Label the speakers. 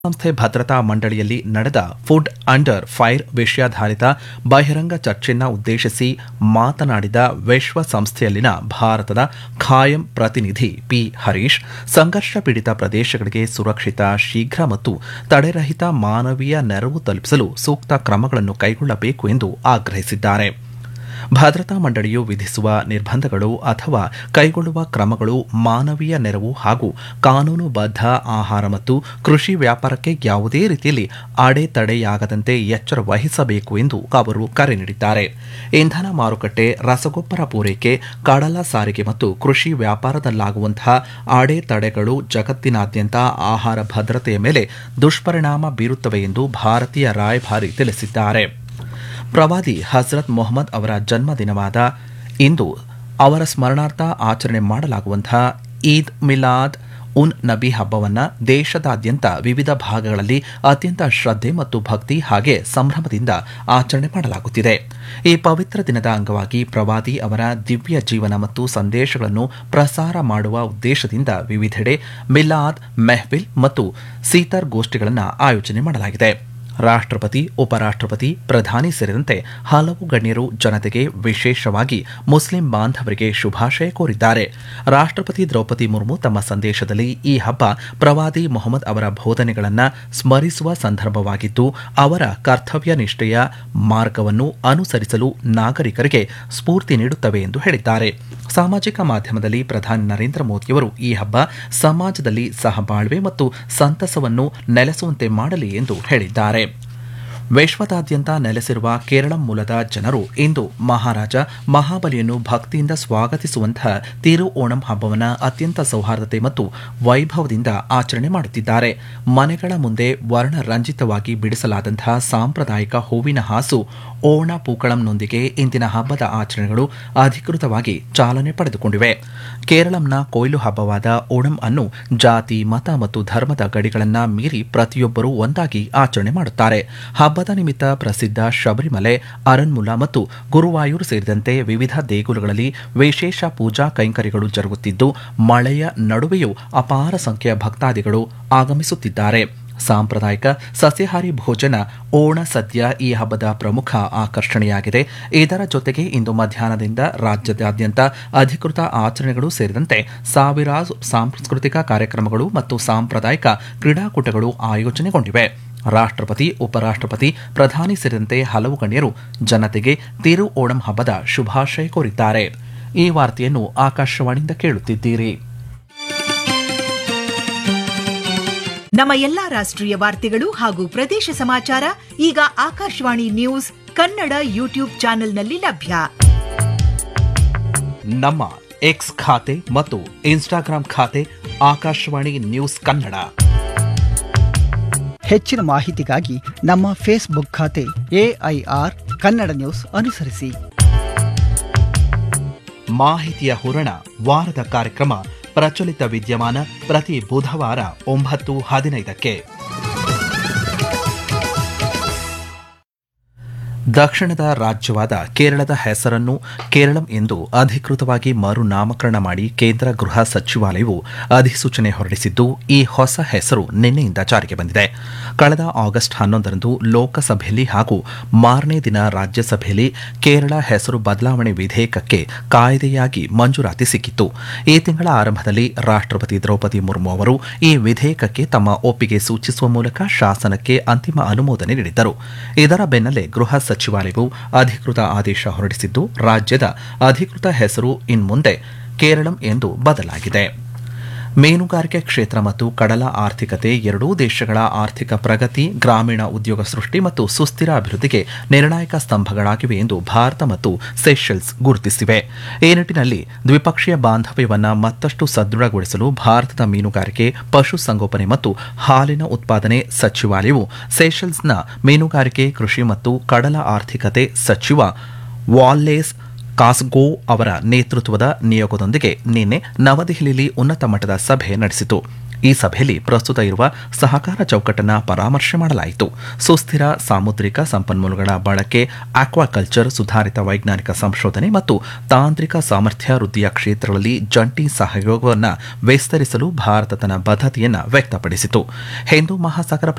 Speaker 1: ಸಂಸ್ಥೆ ಭದ್ರತಾ ಮಂಡಳಿಯಲ್ಲಿ ನಡೆದ ಫುಡ್ ಅಂಡರ್ ಫೈರ್ ವಿಷಯಾಧಾರಿತ ಬಹಿರಂಗ ಚರ್ಚೆಯನ್ನು ಉದ್ದೇಶಿಸಿ ಮಾತನಾಡಿದ ವಿಶ್ವಸಂಸ್ಥೆಯಲ್ಲಿನ ಭಾರತದ ಖಾಯಂ ಪ್ರತಿನಿಧಿ ಪಿ ಹರೀಶ್ ಸಂಘರ್ಷ ಪೀಡಿತ ಪ್ರದೇಶಗಳಿಗೆ ಸುರಕ್ಷಿತ ಶೀಘ್ರ ಮತ್ತು ತಡೆರಹಿತ ಮಾನವೀಯ ನೆರವು ತಲುಪಿಸಲು ಸೂಕ್ತ ಕ್ರಮಗಳನ್ನು ಕೈಗೊಳ್ಳಬೇಕು ಎಂದು ಆಗ್ರಹಿಸಿದ್ದಾರೆ ಭದ್ರತಾ ಮಂಡಳಿಯು ವಿಧಿಸುವ ನಿರ್ಬಂಧಗಳು ಅಥವಾ ಕೈಗೊಳ್ಳುವ ಕ್ರಮಗಳು ಮಾನವೀಯ ನೆರವು ಹಾಗೂ ಕಾನೂನುಬದ್ಧ ಆಹಾರ ಮತ್ತು ಕೃಷಿ ವ್ಯಾಪಾರಕ್ಕೆ ಯಾವುದೇ ರೀತಿಯಲ್ಲಿ ಅಡೆತಡೆಯಾಗದಂತೆ ಎಚ್ಚರ ವಹಿಸಬೇಕು ಎಂದು ಅವರು ಕರೆ ನೀಡಿದ್ದಾರೆ ಇಂಧನ ಮಾರುಕಟ್ಟೆ ರಸಗೊಬ್ಬರ ಪೂರೈಕೆ ಕಡಲ ಸಾರಿಗೆ ಮತ್ತು ಕೃಷಿ ವ್ಯಾಪಾರದಲ್ಲಾಗುವಂತಹ ಅಡೆತಡೆಗಳು ಜಗತ್ತಿನಾದ್ಯಂತ ಆಹಾರ ಭದ್ರತೆಯ ಮೇಲೆ ದುಷ್ಪರಿಣಾಮ ಬೀರುತ್ತವೆ ಎಂದು ಭಾರತೀಯ ರಾಯಭಾರಿ ತಿಳಿಸಿದ್ದಾರೆ ಪ್ರವಾದಿ ಹಜರತ್ ಮೊಹಮ್ಮದ್ ಅವರ ಜನ್ಮದಿನವಾದ ಇಂದು ಅವರ ಸ್ಮರಣಾರ್ಥ ಆಚರಣೆ ಮಾಡಲಾಗುವಂತಹ ಈದ್ ಮಿಲಾದ್ ಉನ್ ನಬಿ ಹಬ್ಬವನ್ನು ದೇಶದಾದ್ಯಂತ ವಿವಿಧ ಭಾಗಗಳಲ್ಲಿ ಅತ್ಯಂತ ಶ್ರದ್ಧೆ ಮತ್ತು ಭಕ್ತಿ ಹಾಗೆ ಸಂಭ್ರಮದಿಂದ ಆಚರಣೆ ಮಾಡಲಾಗುತ್ತಿದೆ ಈ ಪವಿತ್ರ ದಿನದ ಅಂಗವಾಗಿ ಪ್ರವಾದಿ ಅವರ ದಿವ್ಯ ಜೀವನ ಮತ್ತು ಸಂದೇಶಗಳನ್ನು ಪ್ರಸಾರ ಮಾಡುವ ಉದ್ದೇಶದಿಂದ ವಿವಿಧೆಡೆ ಮಿಲಾದ್ ಮೆಹ್ವಿಲ್ ಮತ್ತು ಸೀತರ್ ಗೋಷ್ಠಿಗಳನ್ನು ಆಯೋಜನೆ ಮಾಡಲಾಗಿದೆ ರಾಷ್ಟ್ರಪತಿ ಉಪರಾಷ್ಟ್ರಪತಿ ಪ್ರಧಾನಿ ಸೇರಿದಂತೆ ಹಲವು ಗಣ್ಯರು ಜನತೆಗೆ ವಿಶೇಷವಾಗಿ ಮುಸ್ಲಿಂ ಬಾಂಧವರಿಗೆ ಶುಭಾಶಯ ಕೋರಿದ್ದಾರೆ ರಾಷ್ಟ್ರಪತಿ ದ್ರೌಪದಿ ಮುರ್ಮು ತಮ್ಮ ಸಂದೇಶದಲ್ಲಿ ಈ ಹಬ್ಬ ಪ್ರವಾದಿ ಮೊಹಮ್ಮದ್ ಅವರ ಬೋಧನೆಗಳನ್ನು ಸ್ಮರಿಸುವ ಸಂದರ್ಭವಾಗಿದ್ದು ಅವರ ಕರ್ತವ್ಯ ನಿಷ್ಠೆಯ ಮಾರ್ಗವನ್ನು ಅನುಸರಿಸಲು ನಾಗರಿಕರಿಗೆ ಸ್ಫೂರ್ತಿ ನೀಡುತ್ತವೆ ಎಂದು ಹೇಳಿದ್ದಾರೆ ಸಾಮಾಜಿಕ ಮಾಧ್ಯಮದಲ್ಲಿ ಪ್ರಧಾನಿ ನರೇಂದ್ರ ಮೋದಿಯವರು ಈ ಹಬ್ಬ ಸಮಾಜದಲ್ಲಿ ಸಹಬಾಳ್ವೆ ಮತ್ತು ಸಂತಸವನ್ನು ನೆಲೆಸುವಂತೆ ಮಾಡಲಿ ಎಂದು ಹೇಳಿದ್ದಾರೆ ವಿಶ್ವದಾದ್ಯಂತ ನೆಲೆಸಿರುವ ಕೇರಳ ಮೂಲದ ಜನರು ಇಂದು ಮಹಾರಾಜ ಮಹಾಬಲಿಯನ್ನು ಭಕ್ತಿಯಿಂದ ಸ್ವಾಗತಿಸುವಂತಹ ತಿರು ಓಣಂ ಹಬ್ಬವನ್ನು ಅತ್ಯಂತ ಸೌಹಾರ್ದತೆ ಮತ್ತು ವೈಭವದಿಂದ ಆಚರಣೆ ಮಾಡುತ್ತಿದ್ದಾರೆ ಮನೆಗಳ ಮುಂದೆ ವರ್ಣರಂಜಿತವಾಗಿ ಬಿಡಿಸಲಾದಂತಹ ಸಾಂಪ್ರದಾಯಿಕ ಹೂವಿನ ಹಾಸು ಓಣ ಪೂಕಳಂನೊಂದಿಗೆ ಇಂದಿನ ಹಬ್ಬದ ಆಚರಣೆಗಳು ಅಧಿಕೃತವಾಗಿ ಚಾಲನೆ ಪಡೆದುಕೊಂಡಿವೆ ಕೇರಳಂನ ಕೊಯ್ಲು ಹಬ್ಬವಾದ ಓಣಂ ಅನ್ನು ಜಾತಿ ಮತ ಮತ್ತು ಧರ್ಮದ ಗಡಿಗಳನ್ನು ಮೀರಿ ಪ್ರತಿಯೊಬ್ಬರೂ ಒಂದಾಗಿ ಆಚರಣೆ ಮಾಡುತ್ತಾರೆ ಹಬ್ಬದ ನಿಮಿತ್ತ ಪ್ರಸಿದ್ಧ ಶಬರಿಮಲೆ ಅರನ್ಮುಲ ಮತ್ತು ಗುರುವಾಯೂರ್ ಸೇರಿದಂತೆ ವಿವಿಧ ದೇಗುಲಗಳಲ್ಲಿ ವಿಶೇಷ ಪೂಜಾ ಕೈಂಕರ್ಯಗಳು ಜರುಗುತ್ತಿದ್ದು ಮಳೆಯ ನಡುವೆಯೂ ಅಪಾರ ಸಂಖ್ಯೆಯ ಭಕ್ತಾದಿಗಳು ಆಗಮಿಸುತ್ತಿದ್ದಾರೆ ಸಾಂಪ್ರದಾಯಿಕ ಸಸ್ಯಾಹಾರಿ ಭೋಜನ ಓಣ ಸದ್ಯ ಈ ಹಬ್ಬದ ಪ್ರಮುಖ ಆಕರ್ಷಣೆಯಾಗಿದೆ ಇದರ ಜೊತೆಗೆ ಇಂದು ಮಧ್ಯಾಹ್ನದಿಂದ ರಾಜ್ಯದಾದ್ಯಂತ ಅಧಿಕೃತ ಆಚರಣೆಗಳು ಸೇರಿದಂತೆ ಸಾವಿರಾರು ಸಾಂಸ್ಕೃತಿಕ ಕಾರ್ಯಕ್ರಮಗಳು ಮತ್ತು ಸಾಂಪ್ರದಾಯಿಕ ಕ್ರೀಡಾಕೂಟಗಳು ಆಯೋಜನೆಗೊಂಡಿವೆ ರಾಷ್ಟ್ರಪತಿ ಉಪರಾಷ್ಟ್ರಪತಿ ಪ್ರಧಾನಿ ಸೇರಿದಂತೆ ಹಲವು ಗಣ್ಯರು ಜನತೆಗೆ ತಿರು ಓಣಂ ಹಬ್ಬದ ಶುಭಾಶಯ ಕೋರಿದ್ದಾರೆ ಈ ವಾರ್ತೆಯನ್ನು ಆಕಾಶವಾಣಿಯಿಂದ ಕೇಳುತ್ತಿದ್ದೀರಿ
Speaker 2: ನಮ್ಮ ಎಲ್ಲಾ ರಾಷ್ಟ್ರೀಯ ವಾರ್ತೆಗಳು ಹಾಗೂ ಪ್ರದೇಶ ಸಮಾಚಾರ ಈಗ ಆಕಾಶವಾಣಿ ನ್ಯೂಸ್ ಕನ್ನಡ ಯೂಟ್ಯೂಬ್ ಚಾನೆಲ್ನಲ್ಲಿ ಲಭ್ಯ
Speaker 1: ನಮ್ಮ ಎಕ್ಸ್ ಖಾತೆ ಮತ್ತು ಇನ್ಸ್ಟಾಗ್ರಾಂ ಖಾತೆ ಆಕಾಶವಾಣಿ ನ್ಯೂಸ್ ಕನ್ನಡ
Speaker 3: ಹೆಚ್ಚಿನ ಮಾಹಿತಿಗಾಗಿ ನಮ್ಮ ಫೇಸ್ಬುಕ್ ಖಾತೆ ಎಐಆರ್ ಕನ್ನಡ ನ್ಯೂಸ್ ಅನುಸರಿಸಿ
Speaker 1: ಮಾಹಿತಿಯ ಹೂರಣ ವಾರದ ಕಾರ್ಯಕ್ರಮ ಪ್ರಚಲಿತ ವಿದ್ಯಮಾನ ಪ್ರತಿ ಬುಧವಾರ ಒಂಬತ್ತು ಹದಿನೈದಕ್ಕೆ ದಕ್ಷಿಣದ ರಾಜ್ಯವಾದ ಕೇರಳದ ಹೆಸರನ್ನು ಕೇರಳಂ ಎಂದು ಅಧಿಕೃತವಾಗಿ ಮರುನಾಮಕರಣ ಮಾಡಿ ಕೇಂದ್ರ ಗೃಹ ಸಚಿವಾಲಯವು ಅಧಿಸೂಚನೆ ಹೊರಡಿಸಿದ್ದು ಈ ಹೊಸ ಹೆಸರು ನಿನ್ನೆಯಿಂದ ಜಾರಿಗೆ ಬಂದಿದೆ ಕಳೆದ ಆಗಸ್ಟ್ ಹನ್ನೊಂದರಂದು ಲೋಕಸಭೆಯಲ್ಲಿ ಹಾಗೂ ಮಾರನೇ ದಿನ ರಾಜ್ಯಸಭೆಯಲ್ಲಿ ಕೇರಳ ಹೆಸರು ಬದಲಾವಣೆ ವಿಧೇಯಕಕ್ಕೆ ಕಾಯ್ದೆಯಾಗಿ ಮಂಜೂರಾತಿ ಸಿಕ್ಕಿತ್ತು ಈ ತಿಂಗಳ ಆರಂಭದಲ್ಲಿ ರಾಷ್ಟ್ರಪತಿ ದ್ರೌಪದಿ ಮುರ್ಮು ಅವರು ಈ ವಿಧೇಯಕಕ್ಕೆ ತಮ್ಮ ಒಪ್ಪಿಗೆ ಸೂಚಿಸುವ ಮೂಲಕ ಶಾಸನಕ್ಕೆ ಅಂತಿಮ ಅನುಮೋದನೆ ನೀಡಿದ್ದರು ಇದರ ಬೆನ್ನಲ್ಲೇ ಗೃಹ ಸಚಿವಾಲಯವು ಅಧಿಕೃತ ಆದೇಶ ಹೊರಡಿಸಿದ್ದು ರಾಜ್ಯದ ಅಧಿಕೃತ ಹೆಸರು ಇನ್ಮುಂದೆ ಕೇರಳಂ ಎಂದು ಬದಲಾಗಿದೆ ಮೀನುಗಾರಿಕೆ ಕ್ಷೇತ್ರ ಮತ್ತು ಕಡಲ ಆರ್ಥಿಕತೆ ಎರಡೂ ದೇಶಗಳ ಆರ್ಥಿಕ ಪ್ರಗತಿ ಗ್ರಾಮೀಣ ಉದ್ಯೋಗ ಸೃಷ್ಟಿ ಮತ್ತು ಸುಸ್ಥಿರ ಅಭಿವೃದ್ಧಿಗೆ ನಿರ್ಣಾಯಕ ಸ್ತಂಭಗಳಾಗಿವೆ ಎಂದು ಭಾರತ ಮತ್ತು ಸೆಷೆಲ್ಸ್ ಗುರುತಿಸಿವೆ ಈ ನಿಟ್ಟಿನಲ್ಲಿ ದ್ವಿಪಕ್ಷೀಯ ಬಾಂಧವ್ಯವನ್ನು ಮತ್ತಷ್ಟು ಸದೃಢಗೊಳಿಸಲು ಭಾರತದ ಮೀನುಗಾರಿಕೆ ಪಶುಸಂಗೋಪನೆ ಮತ್ತು ಹಾಲಿನ ಉತ್ಪಾದನೆ ಸಚಿವಾಲಯವು ಸೆಷೆಲ್ಸ್ನ ಮೀನುಗಾರಿಕೆ ಕೃಷಿ ಮತ್ತು ಕಡಲ ಆರ್ಥಿಕತೆ ಸಚಿವ ವಾಲ್ಲೇಸ್ ಕಾಸ್ಗೋ ಅವರ ನೇತೃತ್ವದ ನಿಯೋಗದೊಂದಿಗೆ ನಿನ್ನೆ ನವದೆಹಲಿಯಲ್ಲಿ ಉನ್ನತ ಮಟ್ಟದ ಸಭೆ ನಡೆಸಿತು ಈ ಸಭೆಯಲ್ಲಿ ಪ್ರಸ್ತುತ ಇರುವ ಸಹಕಾರ ಚೌಕಟ್ಟನ್ನು ಪರಾಮರ್ಶೆ ಮಾಡಲಾಯಿತು ಸುಸ್ಥಿರ ಸಾಮುದ್ರಿಕ ಸಂಪನ್ಮೂಲಗಳ ಬಳಕೆ ಆಕ್ವಾಕಲ್ಚರ್ ಸುಧಾರಿತ ವೈಜ್ಞಾನಿಕ ಸಂಶೋಧನೆ ಮತ್ತು ತಾಂತ್ರಿಕ ಸಾಮರ್ಥ್ಯ ವೃದ್ಧಿಯ ಕ್ಷೇತ್ರಗಳಲ್ಲಿ ಜಂಟಿ ಸಹಯೋಗವನ್ನು ವಿಸ್ತರಿಸಲು ಭಾರತ ತನ್ನ ಬದ್ಧತೆಯನ್ನು ವ್ಯಕ್ತಪಡಿಸಿತು ಹಿಂದೂ ಮಹಾಸಾಗರ